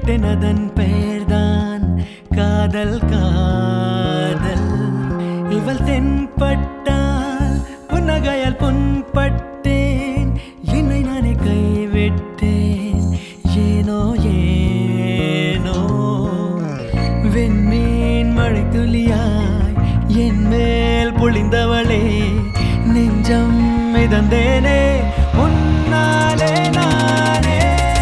விட்டேன் அதன் பெயர்தான் காதல் காதல் இவள் தென்பட்டால் புன்னகையால் புண்பட்டேன் என்னை நானே கைவிட்டேன் ஏனோ ஏனோ வெண்மீன் மழை துளியாய் என் மேல் பொழிந்தவளே நெஞ்சம் மிதந்தேனே உன்னாலே நானே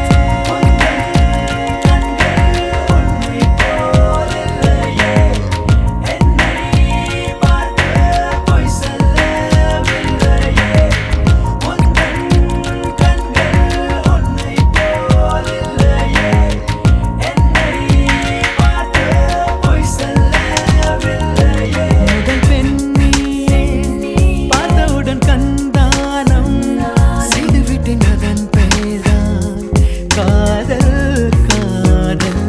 முதல் பெண்ணியே பார்த்தவுடன் கந்தானம் செய்துவிட்டேன் அதன் பெயர்தான் காதல் காதல்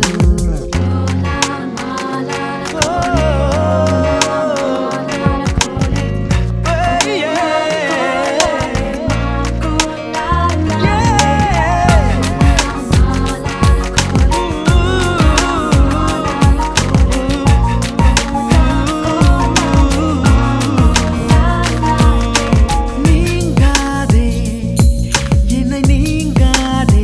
நீங்காதே என்னை நீங்காதே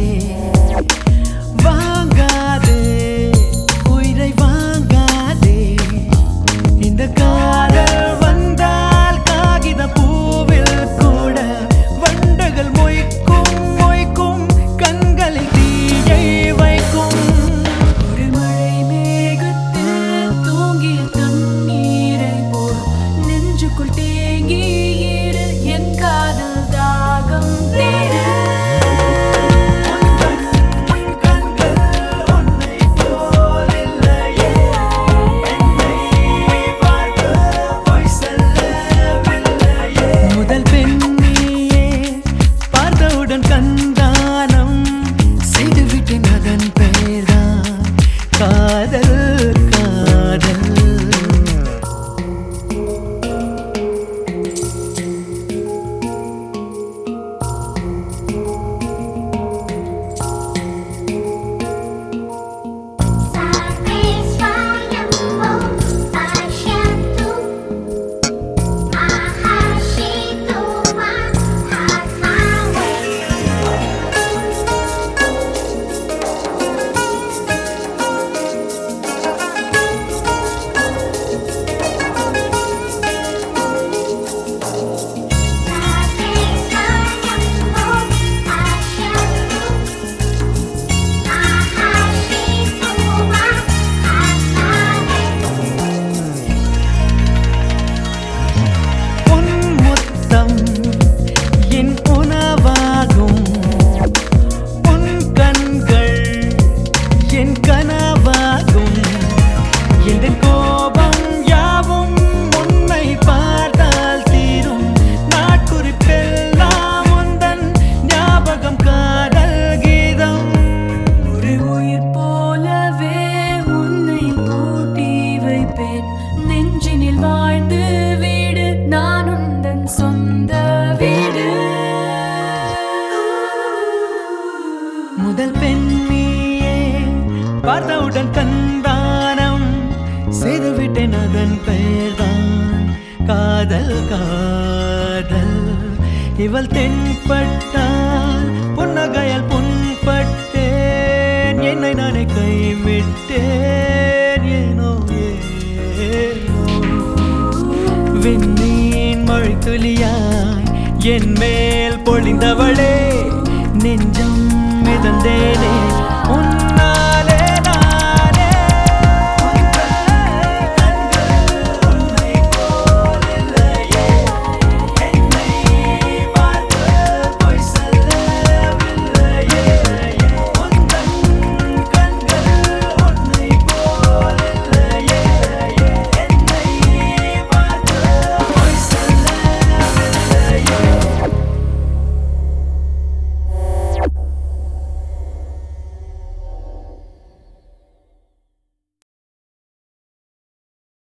வாங்காதே உயிரை வாங்காதே இந்த காதல் வந்தால் காகித பூவில் கூட வண்டுகள் மொய்க்கும் மொய்க்கும் கண்களில் தீயை வைக்கும் ஒரு மழை மேகத்தில் தூங்கிய தண்ணீரை போல் நெஞ்சுக்குள் தேங்கி இரு என் காதல் தாகம் தேர முதல் பெண்ணியே பார்த்தவுடன் கந்தானம் செய்துவிட்டேன் அதன் பெயர்தான் காதல் காதல் உன் முத்தம் என் உணவாகும் உன் கண்கள் என் கனவாகும் எந்த கோபம் யாவும் உன்னை பார்த்தால் தீரும் நாட்குறிப்பெல்லாம் உந்தன் ஞாபகம் காதல் கீதம் ஒரு உயிர் போலவே உன்னை பூட்டி வைப்பேன் நெஞ்சினில் வாழ்ந்து வீடு நான் உந்தன் சொந்த வீடு முதல் பெண்ணியே பார்த்தவுடன் கந்தானம் செய்துவிட்டேன் அதன் பெயர்தான் காதல் காதல் இவள் தென்பட்டால் புன்னகையால் புண்பட்டேன் என்னை நானே கைவிட்டேன் ஏனோ ஏனோ விண்மீன் மழை துளியாய் என் மேல் பொழிந்தவளே நெஞ்சம் மிதந்தேனே